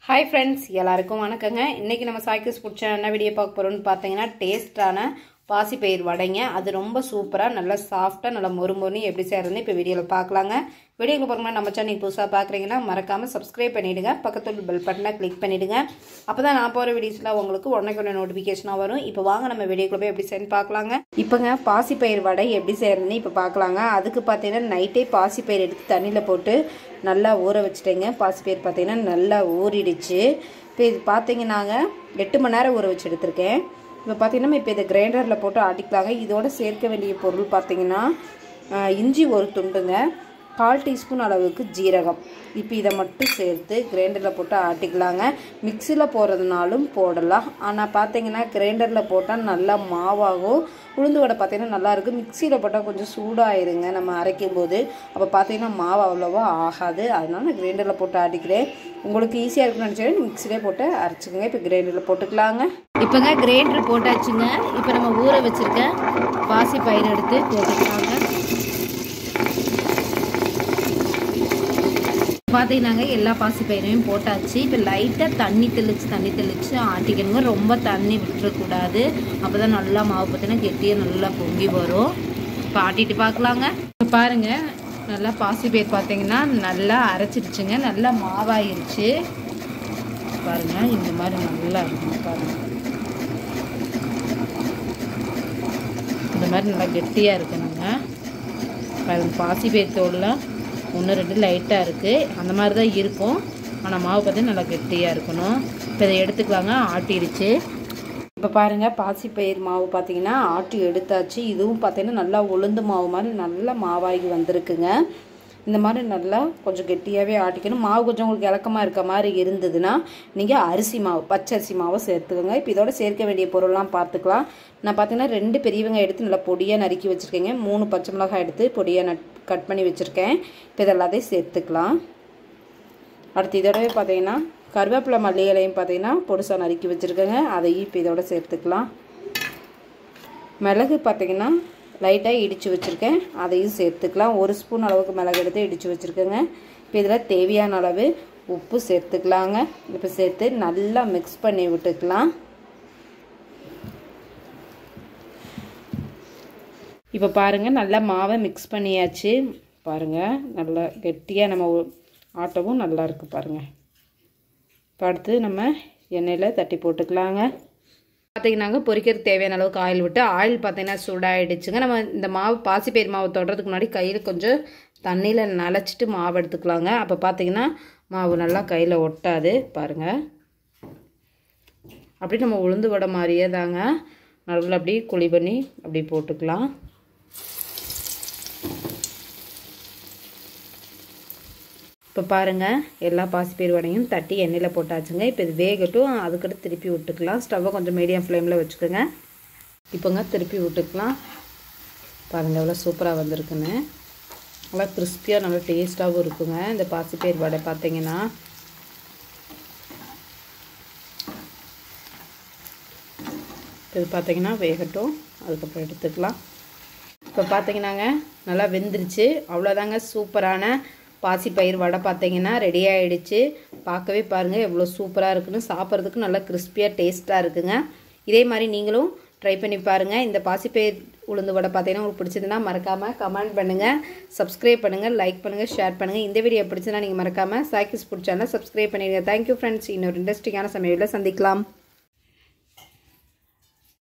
hi friends எல்லாருக்கும் வணக்கங்க இன்றைக்கி நம்ம சாய்க்கிஸ் பிடிச்ச என்ன வீடியோ பார்க்க போகிறோம்னு பார்த்தீங்கன்னா டேஸ்டான பாசிப்பயிர் வடைங்க அது ரொம்ப சூப்பராக நல்லா சாஃப்டாக நல்லா மொறுமொறுன்னு எப்படி செய்கிறதுன்னு இப்போ வீடியோவில் பார்க்கலாங்க வீடியோக்கு போகிறோம்னா நம்ம சேனல் புதுசாக பார்க்குறீங்கன்னா மறக்காமல் சப்ஸ்கிரைப் பண்ணிவிடுங்க பக்கத்தில் பெல் பட்டனை கிளிக் பண்ணிவிடுங்க அப்போ தான் நான் போகிற வீடியோஸ்லாம் உங்களுக்கு உடனே உடனே நோட்டிஃபிகேஷனாக வரும் இப்போ வாங்க நம்ம வீடியோக்குள்ள போய் எப்படி செய்யணும் பார்க்கலாங்க இப்போங்க பாசிப்பயிர் வடை எப்படி செய்கிறதுன்னு இப்போ பார்க்கலாங்க அதுக்கு பார்த்தீங்கன்னா நைட்டே பாசிப்பயிர் எடுத்து தண்ணியில் போட்டு நல்லா ஊற வச்சுட்டேங்க பாசிப்பயிர் பார்த்தீங்கன்னா நல்லா ஊறிடுச்சு இப்போ இது பார்த்தீங்கன்னாங்க எட்டு மணி நேரம் ஊற வச்சு எடுத்திருக்கேன் இப்போ பார்த்தீங்கன்னா இப்போ இதை கிரைண்டரில் போட்டு ஆட்டிக்கலாங்க இதோட சேர்க்க வேண்டிய பொருள் பார்த்தீங்கன்னா ஆஹ், இஞ்சி ஒரு துண்டுங்க கால் டீஸ்பூன் அளவுக்கு ஜீரகம் இப்போ இதை மட்டும் சேர்த்து கிரைண்டரில் போட்டு ஆட்டிக்கலாங்க மிக்சியில் போடுறதுனாலும் போடலாம் ஆனால் பார்த்தீங்கன்னா கிரைண்டரில் போட்டால் நல்லா மாவாகும் உளுந்து வடை பார்த்தீங்கன்னா நல்லாயிருக்கும் மிக்சியில் போட்டால் கொஞ்சம் சூடாயிருங்க நம்ம அரைக்கும் போது அப்போ பார்த்தீங்கன்னா மாவு அவ்வளோவா ஆகாது அதனால நான் கிரைண்டரில் போட்டு ஆட்டிக்கிறேன் உங்களுக்கு ஈஸியாக இருக்குன்னு நினச்சா மிக்சிலே போட்டு அரைச்சிக்கோங்க இப்போ கிரைண்டரில் போட்டுக்கலாங்க இப்போங்க கிரைண்டர் போட்டாச்சுங்க இப்போ நம்ம ஊற வச்சிருக்க பாசி பயிர் எடுத்து போட்டுக்கலாங்க பார்த்தீங்கன்னாங்க எல்லா பாசி பயிரையும் போட்டாச்சு இப்போ லைட்டாக தண்ணி தெளித்து தண்ணி தெளித்து ஆட்டிக்கணுங்க ரொம்ப தண்ணி விட்டுறக்கூடாது அப்போ தான் நல்லா மாவு பார்த்தீங்கன்னா கெட்டியாக நல்லா பொங்கி வரும் இப்போ ஆட்டிட்டு பார்க்கலாங்க இப்போ பாருங்கள் நல்லா பாசி பயிர் பார்த்தீங்கன்னா நல்லா அரைச்சிருச்சுங்க நல்லா மாவாயிருச்சு பாருங்கள் இந்த மாதிரி நல்லா இருக்கும் பாருங்கள் இந்த மாதிரி நல்லா கெட்டியாக இருக்கணுங்க பாருங்க பாசி பயிர் தோல்லாம் ஒன்று ரெண்டு லைட்டாக இருக்குது அந்த மாதிரி தான் இருக்கும் ஆனால் மாவு பார்த்தீங்கன்னா நல்லா கெட்டியாக இருக்கணும் இப்போ இதை எடுத்துக்கலாங்க ஆட்டிருச்சு இப்போ பாருங்கள் பாசிப்பயிர் மாவு பார்த்தீங்கன்னா ஆட்டி எடுத்தாச்சு இதுவும் பார்த்தீங்கன்னா நல்லா உளுந்து மாவு மாதிரி நல்லா மாவாகி வந்திருக்குங்க இந்த மாதிரி நல்லா கொஞ்சம் கெட்டியாகவே ஆட்டிக்கணும் மாவு கொஞ்சம் உங்களுக்கு இலக்கமாக இருக்க மாதிரி இருந்ததுன்னா நீங்கள் அரிசி மாவு பச்சரிசி மாவை சேர்த்துக்கோங்க இப்போ இதோட சேர்க்க வேண்டிய பொருள்லாம் பார்த்துக்கலாம் நான் பார்த்தீங்கன்னா ரெண்டு பெரியவங்க எடுத்து நல்லா பொடியாக நறுக்கி வச்சுருக்கேங்க மூணு பச்சை மிளகாய் எடுத்து பொடியாக நட் கட் பண்ணி வச்சுருக்கேன் இப்போ இது எல்லாத்தையும் சேர்த்துக்கலாம் அடுத்து இதோடவே பார்த்தீங்கன்னா கருவேப்பிலை மல்லி இலையும் பார்த்தீங்கன்னா பொடுசாக நறுக்கி வச்சுருக்கேங்க அதையும் இப்போ இதோட சேர்த்துக்கலாம் மிளகு பார்த்தீங்கன்னா லைட்டாக இடித்து வச்சுருக்கேன் அதையும் சேர்த்துக்கலாம் ஒரு ஸ்பூன் அளவுக்கு மிளகு எடுத்து இடித்து வச்சுருக்கேங்க இப்போ இதில் தேவையான அளவு உப்பு சேர்த்துக்கலாங்க இப்போ சேர்த்து நல்லா மிக்ஸ் பண்ணி விட்டுக்கலாம் இப்போ பாருங்கள் நல்லா மாவை மிக்ஸ் பண்ணியாச்சு பாருங்கள் நல்லா கெட்டியாக நம்ம ஒ- ஆட்டவும் நல்லா இருக்குது பாருங்கள் இப்போ அடுத்து நம்ம எண்ணெயில் தட்டி போட்டுக்கலாங்க பார்த்தீங்கன்னாங்க பொரிக்கிறதுக்கு தேவையான அளவுக்கு ஆயில் விட்டு ஆயில் பார்த்தீங்கன்னா சூடாயிடுச்சுங்க நம்ம இந்த மாவு பாசிப்பயிர் மாவு தொடுறதுக்கு முன்னாடி கையில் கொஞ்சம் தண்ணியில் நனைச்சிட்டு மாவு எடுத்துக்கலாங்க அப்போ பார்த்தீங்கன்னா மாவு நல்லா கையில் ஒட்டாது பாருங்கள் அப்படி நம்ம உளுந்து வடை மாதிரியே தாங்க நல்லா அப்படி குழி பண்ணி அப்படி போட்டுக்கலாம் இப்போ பாருங்கள் எல்லா பாசிப்பயிர் வடையும் தட்டி எண்ணெயில் போட்டாச்சுங்க இப்போ இது வேகட்டும் அதுக்கடுத்து திருப்பி விட்டுக்கலாம் ஸ்டவ்வை கொஞ்சம் மீடியம் ஃப்ளேமில் வச்சுக்கோங்க இப்போங்க திருப்பி விட்டுக்கலாம் பாருங்கள் எவ்வளோ சூப்பராக வந்திருக்குன்னு நல்லா கிறிஸ்பியாக நல்லா டேஸ்ட்டாகவும் இருக்குங்க இந்த பாசிப்பயிர் வடை பார்த்தீங்கன்னா இது பார்த்தீங்கன்னா வேகட்டும் அதுக்கப்புறம் எடுத்துக்கலாம் இப்போ பார்த்தீங்கன்னாங்க நல்லா வெந்துருச்சு அவ்வளோதாங்க சூப்பரான பாசிப்பயிர் வடை பார்த்தீங்கன்னா ரெடி ஆயிடுச்சு பார்க்கவே பாருங்கள் எவ்வளோ சூப்பராக இருக்குன்னு சாப்பிட்றதுக்கு நல்லா கிறிஸ்பியாக டேஸ்ட்டாக இருக்குங்க இதே மாதிரி நீங்களும் ட்ரை பண்ணி பாருங்கள் இந்த பாசிப்பயிர் உளுந்து வடை பார்த்தீங்கன்னா உங்களுக்கு பிடிச்சதுன்னா மறக்காமல் கமெண்ட் பண்ணுங்கள் சப்ஸ்கிரைப் பண்ணுங்கள் லைக் பண்ணுங்கள் ஷேர் பண்ணுங்கள் இந்த வீடியோ பிடிச்சதுன்னா நீங்கள் மறக்காமல் சாய்க்கிஸ் பிடிச்சாலும் சப்ஸ்கிரைப் பண்ணிடுங்க தேங்க்யூ ஃப்ரெண்ட்ஸ் இன்னொரு இன்ட்ரெஸ்டிங்கான சமையலில் சந்திக்கலாம்